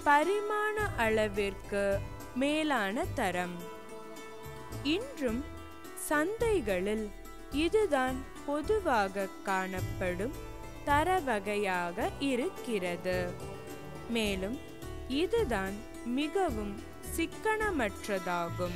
பரிமாண அளவிற்கு மேலான தரம் இன்றும் சந்தைகளில் இதுதான் பொதுவாக காணப்படும் தர வகையாக இருக்கிறது மேலும் இதுதான் மிகவும் சிக்கனமற்றதாகும்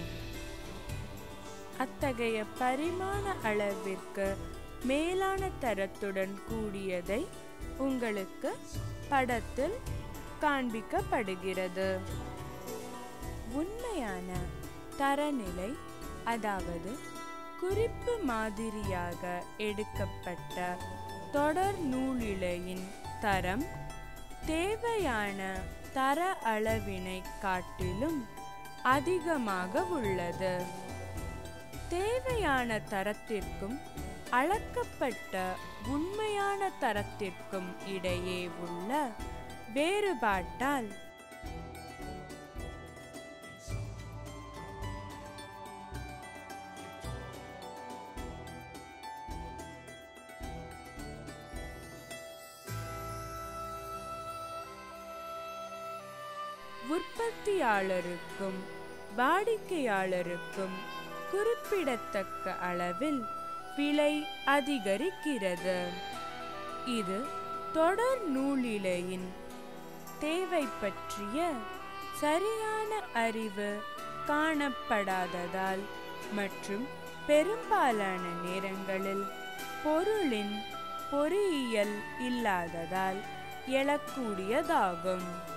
அத்தகைய பரிமாண அளவிற்கு மேலான தரத்துடன் கூடியதை உங்களுக்கு படத்தில் காண்பிக்கப்படுகிறது உண்மையான தரநிலை அதாவது குறிப்பு மாதிரியாக எடுக்கப்பட்ட தொடர் நூலிழையின் தரம் தேவையான தர அளவினை காட்டிலும் அதிகமாக உள்ளது தேவையான தரத்திற்கும் அளக்கப்பட்ட உண்மையான தரத்திற்கும் இடையே உள்ள வேறுபாட்டால் உற்பத்தியாளருக்கும் வாடிக்கையாளருக்கும் குறிப்பிடத்தக்க அளவில் விலை அதிகரிக்கிறது இது தொடர் நூலிழையின் தேவை பற்றிய சரியான அறிவு காணப்படாததால் மற்றும் பெரும்பாலான நேரங்களில் பொருளின் பொறியியல் இல்லாததால் எழக்கூடியதாகும்